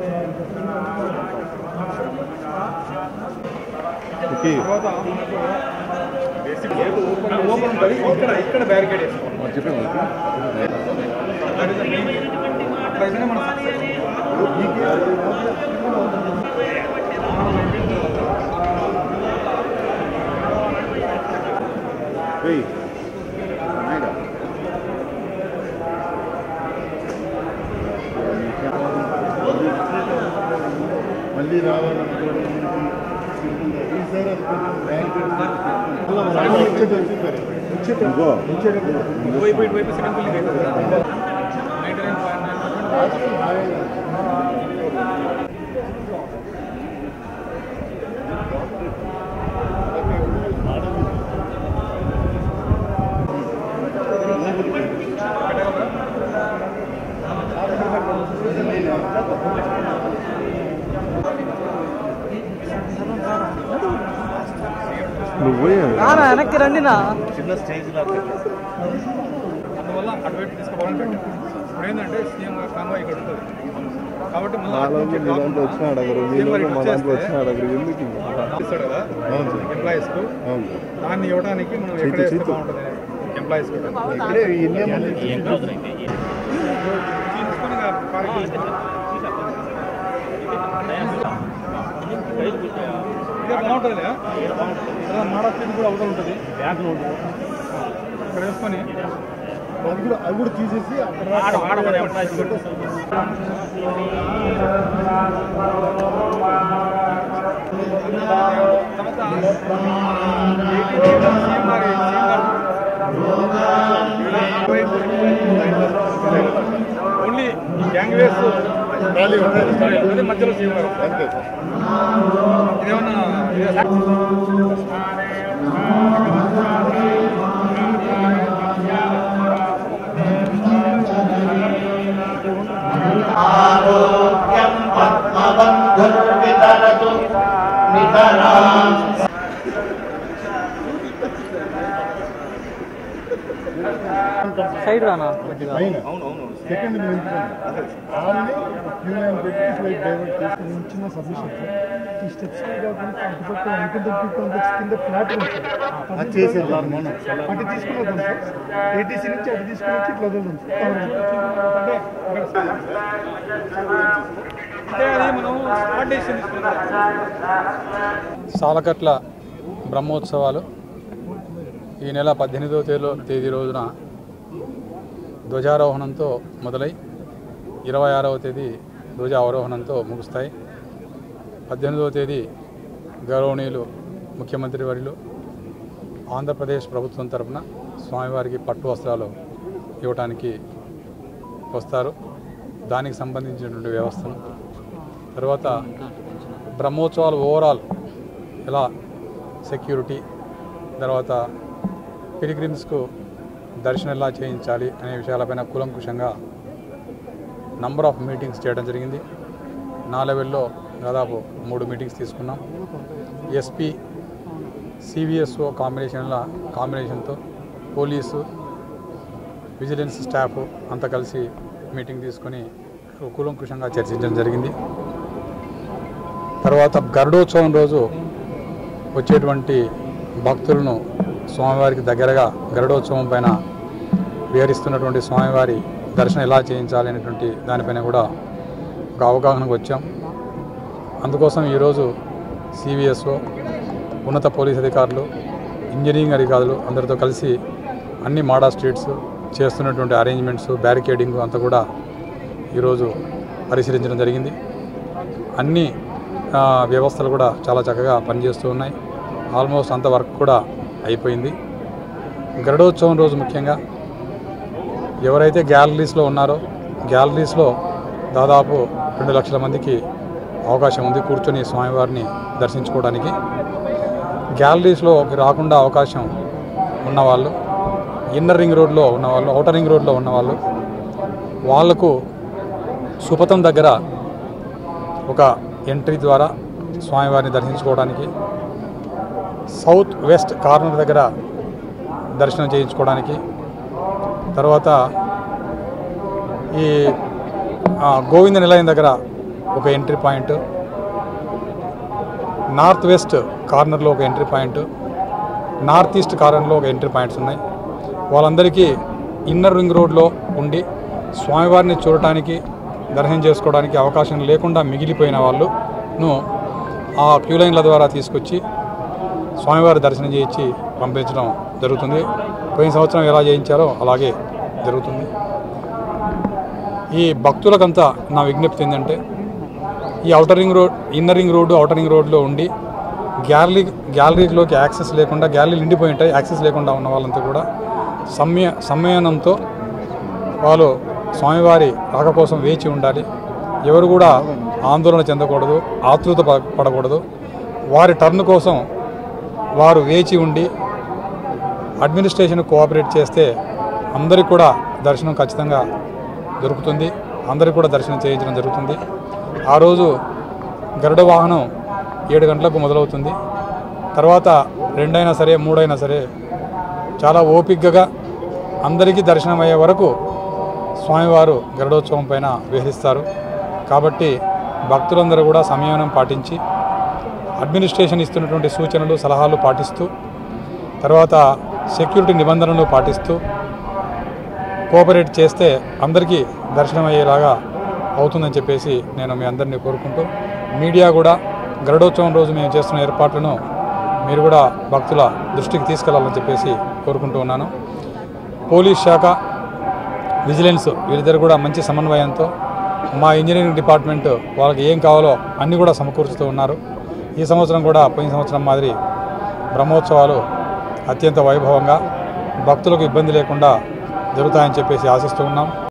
తర్వాత basic gate open open ఉంటుంది ఇక్కడ ఇక్కడ బ్యారికేడ్ వేసుకోవాలి చెప్పండి That is the main thing. అట్లయితేనే మనం success. వెయ్యి నాయుడు మళ్ళీ రావాలనుకోవడం ఈసారి అది కొంచెం ఇంకో పోయి పోయి పోయి సెకండ్ బిల్డింగ్ అవుతుంది నైన్టీ నైన్ పాయింట్ నైన్ నువ్వు రానా వెనక్కి రండి నా అందువల్ల అటువైపు తీసుకోవాలని పెట్టాం ఇప్పుడు ఏంటంటే సీఎం కాంబో ఇక్కడ ఉంటుంది కాబట్టి మళ్ళీ అటు నుంచి మీ దాంట్లో వచ్చిన అడగరు మీ సీఎం గారికి దాంట్లో మా దాంట్లో వచ్చేస్తే వచ్చిన అడగరు ఎందుకు ఇస్తాడు కదా అవును సార్. ఎంప్లాయీస్ కు అవును సార్. దాన్ని ఇవ్వడానికి మనం ఎక్కడ చీటీ, వేస్తే చీటీ. బాగుంటుంది ఎంప్లాయీస్ కి ఇక్కడే ఇన్నే మంది తీసుకొని ఇక పార్కింగ్ ఇదే బాగుంటుంది మహారాష్ట్ర కూడా అవతల ఉంటుంది బ్యాంక్ ఇక్కడ వేసుకొని అది కూడా అది కూడా తీసేసి అక్కడ ఓన్లీ గ్యాంగ్ వేస్ ఖాళీ ఉండాలి. అదే మధ్యలో సీఎం గారు అంతే సార్ ఇదేమన్నా ఇదే- ఆరోగ్యం పద్మబంధుర్వితరతు నితరాం సైడ్ రానా పైన సెకండ్ ఆల్ని క్యూ లైన్ పెట్టి ఫ్లైట్ డైవర్ట్ చేసి నేను చిన్న సబ్మిషన్ ఈ స్టెప్స్ కాకుండా అటుపక్క అనుకుంటే కాంప్లెక్స్ కింద ఫ్లాట్ అది చేసేద్దాం మనం అటు తీసుకుని వద్దాం సార్ ఏటీసీ నుంచి అటు తీసుకుని వచ్చి ఇట్లా వదులుదాం అంటే ఇక్కడ అంటే అది మనం స్పాట్ డెసిషన్ తీసుకున్నాం సాలకట్ల బ్రహ్మోత్సవాలు ఈ నెల పద్దెనిమిదవ తేదీలో తేదీ రోజున ధ్వజారోహణంతో మొదలై ఇరవై ఆరవ తేదీ ధ్వజావరోహణంతో ముగుస్తాయి పద్దెనిమిదవ తేదీ గౌరవనీయులు ముఖ్యమంత్రి వర్యులు ఆంధ్రప్రదేశ్ ప్రభుత్వం తరపున స్వామివారికి పట్టు వస్త్రాలు ఇవ్వటానికి వస్తారు దానికి సంబంధించినటువంటి వ్యవస్థను తర్వాత బ్రహ్మోత్సవాలు ఓవరాల్ ఎలా సెక్యూరిటీ తర్వాత పిలిగ్రిమ్స్కు దర్శనం ఎలా చేయించాలి అనే విషయాలపైన కూలంకుషంగా నంబర్ ఆఫ్ మీటింగ్స్ చేయడం జరిగింది నా లెవెల్లో దాదాపు మూడు మీటింగ్స్ తీసుకున్నాం ఎస్పీ సివిఎస్ఓ కాంబినేషన్ల కాంబినేషన్తో పోలీసు విజిలెన్స్ స్టాఫ్ అంతా కలిసి మీటింగ్ తీసుకొని కూలంకుషంగా చర్చించడం జరిగింది తర్వాత గరుడోత్సవం రోజు వచ్చేటువంటి భక్తులను స్వామివారికి దగ్గరగా గరుడోత్సవం పైన విహరిస్తున్నటువంటి స్వామివారి దర్శనం ఎలా చేయించాలి అనేటువంటి దానిపైన కూడా ఒక అవగాహనకు వచ్చాం అందుకోసం ఈరోజు సివిఎస్ఓ ఉన్నత పోలీస్ అధికారులు ఇంజనీరింగ్ అధికారులు అందరితో కలిసి అన్ని మాడా స్ట్రీట్స్ చేస్తున్నటువంటి అరేంజ్మెంట్స్ బ్యారికేడింగ్ అంతా కూడా ఈరోజు పరిశీలించడం జరిగింది అన్ని ఆ, వ్యవస్థలు కూడా చాలా చక్కగా పనిచేస్తూ ఉన్నాయి ఆల్మోస్ట్ అంత వర్క్ కూడా అయిపోయింది గరుడోత్సవం రోజు ముఖ్యంగా ఎవరైతే గ్యాలరీస్లో ఉన్నారో గ్యాలరీస్లో దాదాపు రెండు లక్షల మందికి అవకాశం ఉంది కూర్చొని స్వామివారిని దర్శించుకోవడానికి గ్యాలరీస్లో రాకుండా అవకాశం ఉన్నవాళ్ళు ఇన్నర్ రింగ్ రోడ్లో ఉన్నవాళ్ళు అవుటర్ రింగ్ రోడ్లో ఉన్నవాళ్ళు వాళ్లకు సుపథం దగ్గర ఒక ఎంట్రీ ద్వారా స్వామివారిని దర్శించుకోవడానికి సౌత్ వెస్ట్ కార్నర్ దగ్గర దర్శనం చేయించుకోవడానికి తర్వాత ఈ ఆ, గోవింద నిలయం దగ్గర ఒక ఎంట్రీ పాయింట్ నార్త్ వెస్ట్ కార్నర్లో ఒక ఎంట్రీ పాయింట్ నార్త్ ఈస్ట్ కార్నర్లో ఒక ఎంట్రీ పాయింట్స్ ఉన్నాయి వాళ్ళందరికీ ఇన్నర్ రింగ్ రోడ్లో ఉండి స్వామివారిని చూడటానికి దర్శనం చేసుకోవడానికి అవకాశం లేకుండా మిగిలిపోయిన వాళ్ళును ఆ క్యూ లైన్ల ద్వారా తీసుకొచ్చి స్వామివారి దర్శనం చేయించి పంపించడం జరుగుతుంది పోయిన సంవత్సరం ఎలా చేయించారో అలాగే జరుగుతుంది ఈ భక్తులకంతా నా విజ్ఞప్తి ఏంటంటే ఈ outer ring road inner ring road outer ring రోడ్లో ఉండి గ్యాలరీ గ్యాలరీలోకి యాక్సెస్ లేకుండా గ్యాలరీలు నిండిపోయి ఉంటాయి యాక్సెస్ లేకుండా ఉన్న వాళ్ళంతా కూడా సమ్య సమ్మేళనంతో వాళ్ళు స్వామివారి రాక కోసం వేచి ఉండాలి ఎవరు కూడా ఆందోళన చెందకూడదు ఆతృత ప- పడకూడదు వారి టర్న్ కోసం వారు వేచి ఉండి అడ్మినిస్ట్రేషన్ కోఆపరేట్ చేస్తే అందరికి కూడా దర్శనం ఖచ్చితంగా దొరుకుతుంది అందరికి కూడా దర్శనం చేయించడం జరుగుతుంది ఆ రోజు గరుడ వాహనం ఏడు గంటలకు మొదలవుతుంది తర్వాత రెండైనా సరే మూడైనా సరే చాలా ఓపికగా అందరికీ దర్శనం అయ్యే వరకు స్వామివారు గరుడోత్సవం పైన విహరిస్తారు కాబట్టి భక్తులందరూ కూడా సంయమనం పాటించి అడ్మినిస్ట్రేషన్ ఇస్తున్నటువంటి సూచనలు సలహాలు పాటిస్తూ తర్వాత సెక్యూరిటీ నిబంధనలు పాటిస్తూ కోఆపరేట్ చేస్తే అందరికీ దర్శనం అయ్యేలాగా అవుతుందని చెప్పేసి నేను మీ అందరినీ కోరుకుంటూ మీడియా కూడా గరుడోత్సవం రోజు మేము చేస్తున్న ఏర్పాట్లను మీరు కూడా భక్తుల దృష్టికి తీసుకెళ్లాలని చెప్పేసి కోరుకుంటూ ఉన్నాను పోలీస్ శాఖ విజిలెన్స్ వీరిద్దరు కూడా మంచి సమన్వయంతో మా ఇంజనీరింగ్ డిపార్ట్మెంట్ వాళ్ళకి ఏం కావాలో అన్నీ కూడా సమకూర్చుతూ ఉన్నారు ఈ సంవత్సరం కూడా పోయిన సంవత్సరం మాదిరి బ్రహ్మోత్సవాలు అత్యంత వైభవంగా భక్తులకు ఇబ్బంది లేకుండా జరుగుతాయని చెప్పేసి ఆశిస్తూ ఉన్నాం